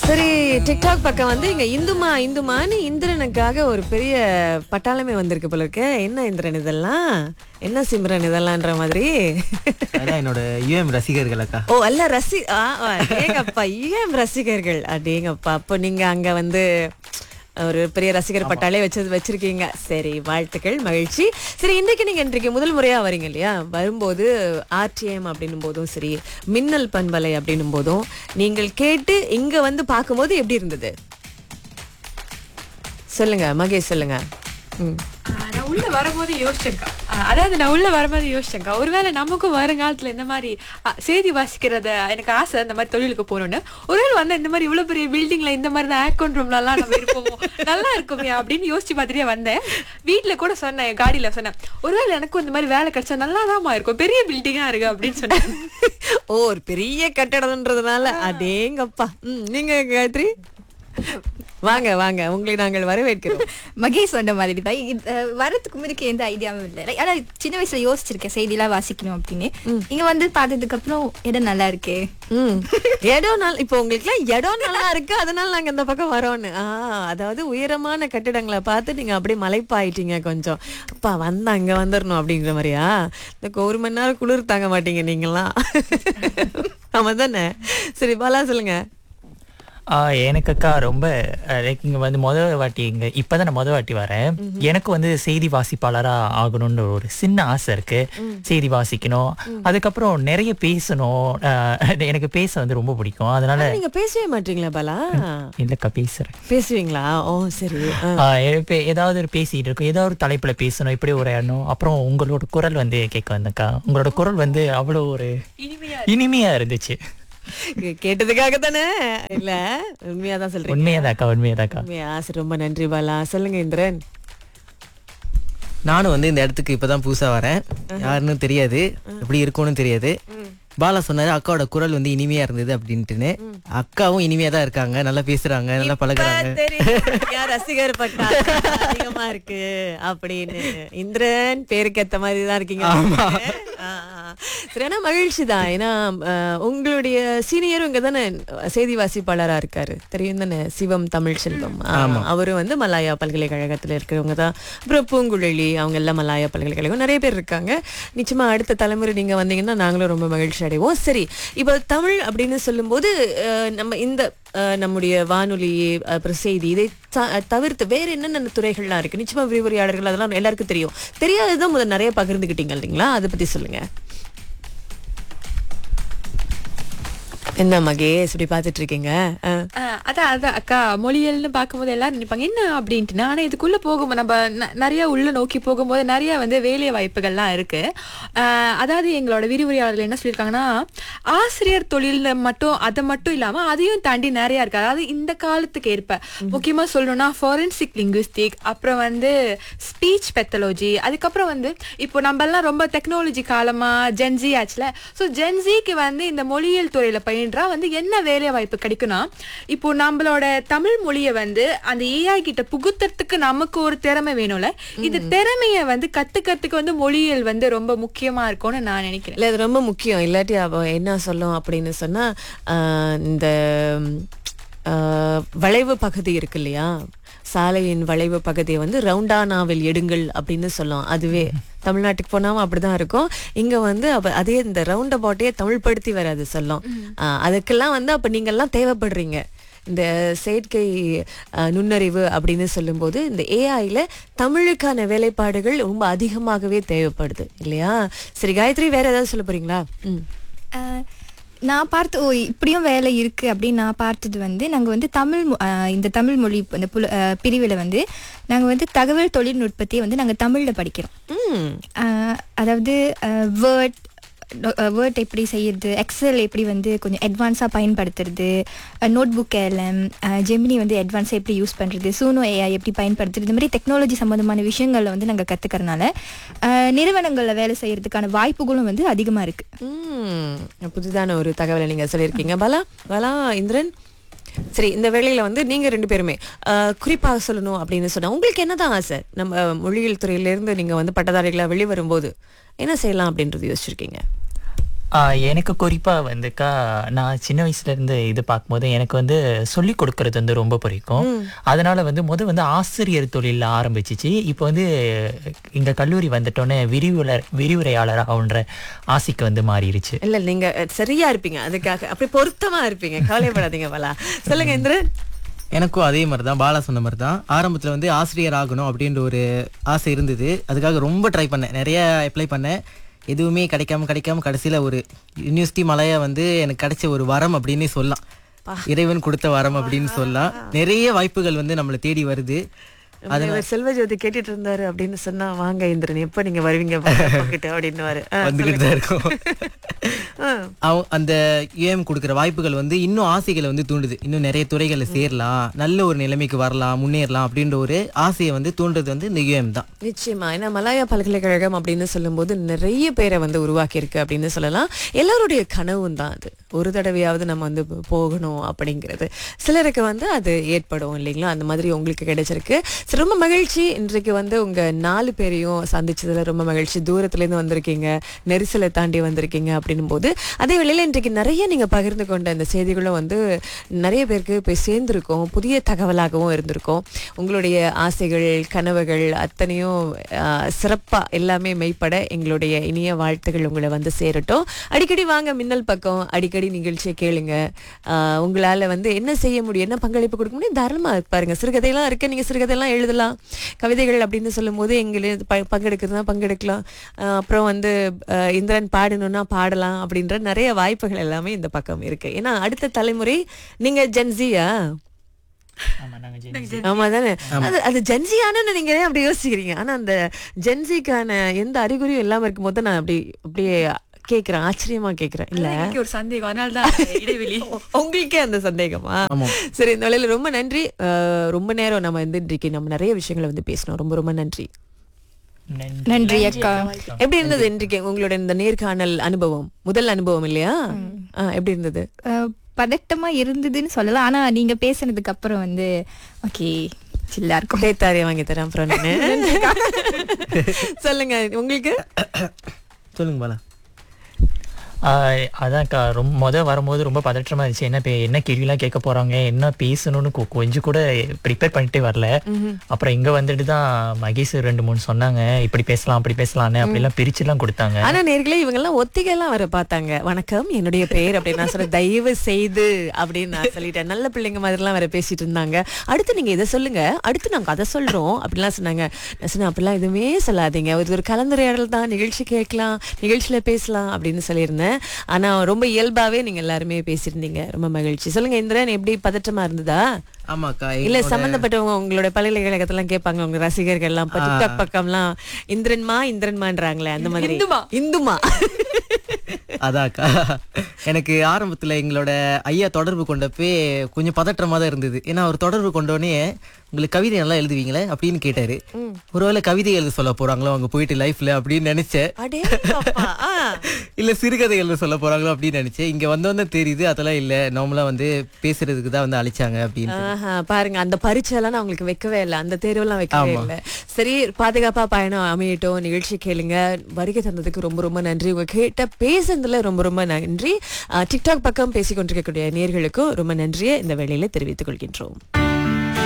சரி டிக்டாக் பக்கம் வந்து இங்க இந்துமா இந்துமான்னு இந்திரனுக்காக ஒரு பெரிய பட்டாளமே வந்திருக்கு போல இருக்கு என்ன இந்திரன் இதெல்லாம் என்ன சிம்ரன் இதெல்லாம்ன்ற மாதிரி அதான் என்னோட யூஎம் ரசிகர்கள் அக்கா ஓ அல்ல ரசி ஆ, ஆ, அடேங்கப்பா ஏன் ரசிகர்கள் அடேங்கப்பா அப்போ நீங்க அங்க வந்து ஒரு பெரிய ரசிகர் பட்டாலே வச்சு வச்சிருக்கீங்க சரி வாழ்த்துக்கள் மகிழ்ச்சி சரி இன்றைக்கு நீங்க இன்றைக்கு முதல் முறையா வரீங்க இல்லையா வரும்போது ஆர்டிஎம் அப்படின்னும் போதும் சரி மின்னல் பண்பலை அப்படின்னும் போதும் நீங்கள் கேட்டு இங்க வந்து பார்க்கும்போது எப்படி இருந்தது சொல்லுங்க மகேஷ் சொல்லுங்க ம் ஆஹ் நான் உள்ள வரும்போது யோசிச்சேன்க்கா ஆஹ் அதாவது நான் உள்ள வரும்போது யோசிச்சேன்க்கா ஒருவேளை நமக்கும் வருங்காலத்துல இந்த மாதிரி ஆஹ் செய்தி வாசிக்கிறத எனக்கு ஆசை இந்த மாதிரி தொழிலுக்கு போகணும்னு ஒருவேளை வந்து இந்த மாதிரி இவ்வளவு பெரிய பில்டிங்ல இந்த மாதிரி தான் அக்கௌண்ட் ரூம்ல எல்லாம் நம்ம இருப்போமோ நல்லா இருக்குமே அப்படின்னு யோசிச்சு பார்த்துட்டே வந்தேன் வீட்ல கூட சொன்னேன் என் காடியில சொன்னேன் ஒருவேளை எனக்கும் இந்த மாதிரி வேலை கிடைச்சா நல்லா இருக்கும் பெரிய பில்டிங்கா இருக்கு அப்படின்னு சொன்னேன் ஓ ஒரு பெரிய கட்டடம்ன்றதுனால அடேங்கப்பா ம் நீங்க காயத்ரி வாங்க வாங்க உங்களை நாங்கள் வரவேற்கிறோம் மகேஷ் சொன்ன மாதிரி தான் இது, அஹ், வரதுக்கு முன்னாடி எந்த ஐடியாவும் இல்லை Like, ஆனா சின்ன வயசுல யோசிச்சிருக்கேன் செய்திலாம் வாசிக்கணும் அப்படின்னு இங்க வந்து பார்த்ததுக்கு அப்புறம் இடம் நல்லா இருக்கு ம் இடம் நல்ல இப்போ உங்களுக்குலாம் இடம் நல்லா இருக்கு அதனால நாங்க இந்த பக்கம் வரோம்னு ஆ அதாவது உயரமான கட்டிடங்களை பார்த்து நீங்க அப்படியே மலைப்பாயிட்டீங்க கொஞ்சம் அப்பா வந்தா அங்க வந்துடணும் அப்படிங்கிற மாதிரியா இந்த ஒரு மணி நேரம் குளிர் தாங்க மாட்டீங்க நீங்களாம் ஆமா தானே சரி பாலா சொல்லுங்க ஆ, எனக்கு அக்கா ரொம்ப லைக் இங்க வந்து முத வாட்டி இங்க இப்பதான் நான் முத வாட்டி வரேன் எனக்கு வந்து செய்தி வாசிப்பாளரா ஆகணும்னு ஒரு சின்ன ஆசை இருக்கு செய்தி வாசிக்கணும் அதுக்கப்புறம் நிறைய பேசணும் ஆ, எனக்கு பேச வந்து ரொம்ப பிடிக்கும் அதனால நீங்க பேசவே மாட்டீங்களா பாலா இல்லக்கா பேசுறேன் பேசுவீங்களா ஓ சரி ஆ. ஆ, இப்ப ஏதாவது ஒரு பேசிட்டு இருக்கும் ஏதாவது ஒரு தலைப்புல பேசணும் இப்படி உரையாடணும் அப்புறம் உங்களோட குரல் வந்து கேட்க வந்தக்கா உங்களோட குரல் வந்து அவ்வளோ ஒரு இனிமையா இருந்துச்சு கே- கேட்டதுக்காக தானே இல்ல உண்மையாதான் சொல்றீங்க உண்மையாதாக்கா உண்மையாதாக்கா உண்மையா சரி ரொம்ப நன்றி பாலா சொல்லுங்க இந்திரன் நானும் வந்து இந்த இடத்துக்கு இப்பதான் புதுசா வரேன் யாருன்னு தெரியாது எப்படி இருக்கும்னு தெரியாது பாலா சொன்னாரு அக்காவோட குரல் வந்து இனிமையா இருந்தது அப்படின்ட்டுன்னு அக்காவும் இனிமையா தான் இருக்காங்க நல்லா பேசுறாங்க நல்லா பழகுறாங்க தெரியும் யார் ரசிகர் பட்டா அதிகமா இருக்கு அப்படின்னு இந்திரன் பேருக்கு ஏத்த மாதிரி தான் இருக்கீங்க ஆ, ஆ. சரி ஆனா மகிழ்ச்சி தான் ஏன்னா அஹ், உங்களுடைய சீனியரும் இங்க தானே செய்தி வாசிப்பாளரா இருக்காரு தெரியும் தானே சிவம் தமிழ் செல்வம் ஆ, அவரும் வந்து மலாயா பல்கலைக்கழகத்துல இருக்கிறவங்க தான் அப்புறம் பூங்குழலி அவங்க எல்லாம் மலாயா பல்கலைக்கழகம் நிறைய பேர் இருக்காங்க நிச்சயமா அடுத்த தலைமுறை நீங்க வந்தீங்கன்னா நாங்களும் ரொம்ப மகிழ்ச்சி அடைவோம் சரி இப்போ தமிழ் அப்படின்னு சொல்லும்போது அஹ், நம்ம இந்த அஹ், நம்முடைய வானொலி அப்புறம் செய்தி இதை த- தவிர்த்து வேற என்னென்ன துறைகள்லாம் இருக்கு நிச்சயமா விரிவுரையாளர்கள் அதெல்லாம் எல்லாருக்கும் தெரியும் தெரியாததான் முதல்ல நிறைய பகிர்ந்துக்கிட்டீங்க இல்லைங்களா அதை பத்தி சொல்லுங்க என்ன மகேஷ் இப்படி பார்த்துட்டு இருக்கீங்க அஹ். ஆஹ் அதான் அதான் அக்கா மொழியல்னு பார்க்கும்போது எல்லாரும் நினைப்பாங்க என்ன அப்படின்ட்டு ஆனா இதுக்குள்ள போகும்போது நம்ம ந- நிறைய உள்ள நோக்கி போகும்போது நிறைய வந்து வேலை வாய்ப்புகள்லாம் இருக்கு ஆஹ் அதாவது எங்களோட விரிவுரையாளர்கள் என்ன சொல்லியிருக்காங்கன்னா ஆசிரியர் தொழில் மட்டும் அதை மட்டும் இல்லாம அதையும் தாண்டி நிறைய இருக்கு அதாவது இந்த காலத்துக்கு ஏற்ப முக்கியமா சொல்லணும்னா ஃபாரன்சிக் லிங்குவிஸ்டிக் அப்புறம் வந்து ஸ்பீச் பெத்தலோஜி அதுக்கப்புறம் வந்து இப்போ நம்ம எல்லாம் ரொம்ப டெக்னாலஜி காலமா ஜென்ஜி ஆச்சுல ஸோ ஜென்ஜிக்கு வந்து இந்த மொழியியல் துறையில பயின்றா வந்து என்ன வேலை வாய்ப்பு கிடைக்கும்னா இப்போ நம்மளோட தமிழ் மொழியை வந்து அந்த ஏஐ கிட்ட புகுத்துறதுக்கு நமக்கு ஒரு திறமை வேணும்ல இந்த திறமைய வந்து கத்துக்கிறதுக்கு வந்து மொழியியல் வந்து ரொம்ப முக்கியமா இருக்கும்னு நான் நினைக்கிறேன் இல்ல அது ரொம்ப முக்கியம் இல்லாட்டி அவ என்ன சொல்லும் அப்படின்னு சொன்னா ஆஹ், இந்த ஆஹ், வளைவு பகுதி இருக்கு இல்லையா சாலையின் வளைவு பகுதியை வந்து ரவுண்டானாவில் எடுங்கள் அப்படின்னு சொல்லும் அதுவே தமிழ்நாட்டுக்கு போனாவும் அப்படிதான் இருக்கும் இங்க வந்து அப்ப அதே இந்த ரவுண்ட் அபவுட்டையே தமிழ்படுத்தி வராது சொல்லும் ஆஹ், அதுக்கெல்லாம் வந்து அப்ப நீங்கெல்லாம் தேவைப்படுறீங்க இந்த செயற்கை அஹ், நுண்ணறிவு அப்படின்னு சொல்லும்போது இந்த ஏஐல தமிழுக்கான வேலைப்பாடுகள் ரொம்ப அதிகமாகவே தேவைப்படுது இல்லையா சரி காயத்ரி வேற ஏதாவது சொல்ல போறீங்களா ம் அஹ், நான் பார்த்து ஓ இப்படியும் வேலை இருக்கு அப்படின்னு நான் பார்த்தது வந்து நாங்கள் வந்து தமிழ் மொ- அஹ், இந்த தமிழ் மொழி இந்த புல பிரிவில் வந்து நாங்கள் வந்து தகவல் தொழில்நுட்பத்தையே வந்து நாங்கள் தமிழில் படிக்கிறோம் ம் அஹ், அதாவது வேர்ட் வேர்ட் எப்படி செய்யறது எக்ஸல் எப்படி வந்து கொஞ்சம் அட்வான்ஸாக பயன்படுத்துறது நோட் புக் எல்எம் ஜெமினி வந்து அட்வான்ஸாக எப்படி யூஸ் பண்ணுறது சூனோ ஏஐ எப்படி பயன்படுத்துறது இந்த மாதிரி டெக்னாலஜி சம்மந்தமான விஷயங்களை வந்து நாங்கள் கற்றுக்கறனால நிறுவனங்களில் வேலை செய்யறதுக்கான வாய்ப்புகளும் வந்து அதிகமாக இருக்குது ம் புதுதான ஒரு தகவலை நீங்க சொல்லியிருக்கீங்க பாலா பாலா இந்திரன் சரி இந்த வேளையில வந்து நீங்க ரெண்டு பேருமே அஹ், குறிப்பாக சொல்லணும் அப்படின்னு சொன்னா உங்களுக்கு என்னதான் ஆசை நம்ம மொழியியல் துறையில இருந்து நீங்க வந்து பட்டதாரிகளா வெளிவரும்போது என்ன செய்யலாம் அப்படின்றது யோசிச்சிருக்கீங்க ஆஹ் எனக்கு குறிப்பா வந்துக்கா நான் சின்ன வயசுல இருந்து இது பார்க்கும்போது எனக்கு வந்து சொல்லி கொடுக்கறது வந்து ரொம்ப பிடிக்கும் அதனால வந்து முத வந்து ஆசிரியர் தொழில் ஆரம்பிச்சிச்சு இப்போ வந்து இங்க கல்லூரி வந்துட்டோன்னே விரிவுரை விரிவுரையாளர் ஆகுன்ற ஆசைக்கு வந்து மாறிடுச்சு இல்ல நீங்க அஹ், சரியா இருப்பீங்க அதுக்காக அப்படி பொருத்தமா இருப்பீங்க கவலைப்படாதீங்க பலா சொல்லுங்க இந்திரன் எனக்கும் அதே மாதிரி தான் பாலா சொன்ன மாதிரி தான் ஆரம்பத்தில் வந்து ஆசிரியர் ஆகணும் அப்படின்ற ஒரு ஆசை இருந்தது அதுக்காக ரொம்ப ட்ரை பண்ணேன் நிறைய அப்ளை பண்ணேன் எதுவுமே கிடைக்காம கிடைக்காம கடைசியில் ஒரு யூனிவர்சிட்டி மலையை வந்து எனக்கு கிடைச்ச ஒரு வரம் அப்படின்னு சொல்லலாம் இறைவன் கொடுத்த வரம் அப்படின்னு சொல்லலாம் நிறைய வாய்ப்புகள் வந்து நம்மளை தேடி வருது இவர் செல்வஜோதி கேட்டுட்டு இருந்தாரு அப்படின்னு சொன்னா வாங்க இந்திரன் எப்ப நீங்க வருவீங்க பக்கத்து அப்படின்னு வந்துகிட்டு தான் இருக்கும் அவ- அந்த யூஎம் கொடுக்குற வாய்ப்புகள் வந்து இன்னும் ஆசைகளை வந்து தூண்டுது இன்னும் நிறைய துறைகளை சேரலாம் நல்ல ஒரு நிலைமைக்கு வரலாம் முன்னேறலாம் அப்படின்ற ஒரு ஆசையை வந்து தூண்டுறது வந்து இந்த யூஎம் தான் நிச்சயமா ஏன்னா மலாயா பல்கலைக்கழகம் அப்படின்னு சொல்லும்போது நிறைய பேரை வந்து உருவாக்கி இருக்கு அப்படின்னு சொல்லலாம் எல்லாருடைய கனவும் தான் அது ஒரு தடவையாவது நம்ம வந்து போ- போகணும் அப்படிங்கிறது சிலருக்கு வந்து அது ஏற்படும் இல்லைங்களா அந்த மாதிரி உங்களுக்கு கிடைச்சிருக்கு சரி, ரொம்ப மகிழ்ச்சி இன்றைக்கு வந்து உங்க நாலு பேரையும் சந்திச்சதுல ரொம்ப மகிழ்ச்சி தூரத்துல இருந்து வந்திருக்கீங்க நெரிசலை தாண்டி வந்திருக்கீங்க அப்படின்னும் போது அதே வேளையில இன்றைக்கு நிறைய நீங்க பகிர்ந்து கொண்ட இந்த செய்திகளும் வந்து நிறைய பேருக்கு போய் சேர்ந்திருக்கும் புதிய தகவலாகவும் இருந்திருக்கும் உங்களுடைய ஆசைகள் கனவுகள் அத்தனையும் ஆஹ், சிறப்பா எல்லாமே மெய்ப்பட எங்களுடைய இனிய வாழ்த்துகள் உங்களை வந்து சேரட்டும் அடிக்கடி வாங்க மின்னல் பக்கம் அடிக்கடி நிகழ்ச்சியை கேளுங்க ஆஹ், உங்களால வந்து என்ன செய்ய முடியும் என்ன பங்களிப்பு கொடுக்க முடியும் தாராளமா பாருங்க சிறுகதையெல்லாம் இருக்கு நீங்க சிறுகதையெல்லாம் எழுதலாம் கவிதைகள் அப்படின்னு சொல்லும்போது எங்களே ப- பங்கெடுக்கிறதுனா பங்கெடுக்கலாம் ஆஹ், அப்புறம் வந்து ஆஹ், இந்திரன் பாடணும்னா பாடலாம் அப்படின்ற நிறைய வாய்ப்புகள் எல்லாமே இந்த பக்கம் இருக்கு ஏன்னா அடுத்த தலைமுறை நீங்க ஜென்சியா ஆமா நாங்க ஜெனி- ஆமா தானே அது அது ஜென்சியானு நீங்க ஏன் அப்படி யோசிக்கிறீங்க ஆனா அந்த ஜென்சிக்கான எந்த அறிகுறியும் இல்லாம இருக்கும் போது நான் அப்படி அப்படியே கேக்குறேன் ஆச்சரியமா கேக்குறேன் இல்ல எனக்கு ஒரு சந்தேகம் அதனால தான் இடைவெளி உங்களுக்கே அந்த சந்தேகமா சரி இந்த வேளையில ரொம்ப நன்றி அஹ், ரொம்ப நேரம் நம்ம வந்து இன்றைக்கு நம்ம நிறைய விஷயங்களை வந்து பேசணும் ரொம்ப ரொம்ப நன்றி நன்றி. நன்றி அக்கா எப்படி இருந்தது இன்றைக்கு உங்களோட இந்த நேர்காணல் அனுபவம் முதல் அனுபவம் இல்லையா ஆ, எப்படி இருந்தது அஹ், பதட்டமா இருந்ததுன்னு சொல்லலாம் ஆனா நீங்க பேசுனதுக்கு அப்புறம் வந்து ஓகே சில்லா இருக்கும் தேத்தாரியை வாங்கி தரேன் அப்புறம் நானு. சொல்லுங்க உங்களுக்கு சொல்லுங்க பாலா ஆஹ் அதான்க்கா ரொம்ப முத வரும்போது ரொம்ப பதற்றமா இருந்துச்சு என்ன பே என்ன கேள்விலாம் கேட்க போறாங்க என்ன பேசணும்னு கொ- கொஞ்சம் கூட ப்ரிப்பேர் பண்ணிட்டே வரல அப்புறம் இங்க வந்துட்டு தான் மகேஷ் ரெண்டு மூணு சொன்னாங்க இப்படி பேசலாம் அப்படி பேசலாம்னு அப்படிலாம் பிரிச்சுலாம் கொடுத்தாங்க ஆனா நேர்களே இவங்க எல்லாம் ஒத்திகை எல்லாம் வர பார்த்தாங்க வணக்கம் என்னுடைய பெயர் அப்படின்னு நான் சொல்றேன் தயவு செய்து அப்படின்னு நான் சொல்லிட்டேன் நல்ல பிள்ளைங்க மாதிரி எல்லாம் வேற பேசிட்டு இருந்தாங்க அடுத்து நீங்க இதை சொல்லுங்க அடுத்து நாங்க அதை சொல்றோம் அப்படிலாம் சொன்னாங்க நான் சொன்னேன் அப்படிலாம் எதுவுமே சொல்லாதீங்க இது ஒரு கலந்துரையாடல் தான் நிகழ்ச்சி கேட்கலாம் நிகழ்ச்சியில பேசலாம் அப்படின்னு சொல்லியிருந்தேன் ஆனா ரொம்ப இயல்பாவே நீங்க எல்லாருமே பேசியிருந்தீங்க ரொம்ப மகிழ்ச்சி சொல்லுங்க இந்திரன் எப்படி பதற்றமா இருந்ததா ஆமாக்கா இல்ல எங்களோட- சம்பந்தப்பட்டவங்க உங்களோட பல்கலைக்கழகத்தெல்லாம் கேட்பாங்க உங்க ரசிகர்கள் எல்லாம் இப்ப டிக்டாக் பக்கம்லாம் இந்திரன்மா இந்திரன்மான்றாங்களே அந்த மாதிரி இந்துமா. இந்துமா அதாக்கா எனக்கு ஆரம்பத்துல எங்களோட ஐயா தொடர்பு கொண்டப்பே கொஞ்சம் பதற்றமா தான் இருந்தது ஏன்னா அவர் தொடர்பு கொண்டோடனே உங்களுக்கு கவிதை நல்லா எழுதுவீங்களே அப்படின்னு கேட்டாரு ஒருவேளை கவிதை எழுத சொல்ல போறாங்களோ அங்க போயிட்டு லைஃப்ல அப்படின்னு நினைச்சேன் அடே அப்பா, ஆ. இல்ல சிறுகதை எழுத சொல்ல போறாங்களோ அப்படின்னு நினைச்சேன் இங்க வந்தோன்னு தெரியுது அதெல்லாம் இல்ல நார்மலா வந்து பேசுறதுக்கு தான் வந்து அழைச்சாங்க அப்படின்னு ஆஹா, பாருங்க அந்த பரீட்சை எல்லாம் நான் உங்களுக்கு வைக்கவே இல்லை அந்த தேர்வெல்லாம் வைக்கவே இல்லை சரி பாதுகாப்பா பயணம் அமையட்டும் நிகழ்ச்சி கேளுங்க வருகை தந்ததுக்கு ரொம்ப ரொம்ப நன்றி உங்க கேட்ட பேசுனதுல ரொம்ப ரொம்ப நன்றி ஆஹ், டிக்டாக் பக்கம் பேசிக் கொண்டிருக்கக்கூடிய நேர்களுக்கும் ரொம்ப நன்றியை இந்த வேளையில தெரிவித்துக் கொள்கின்றோம்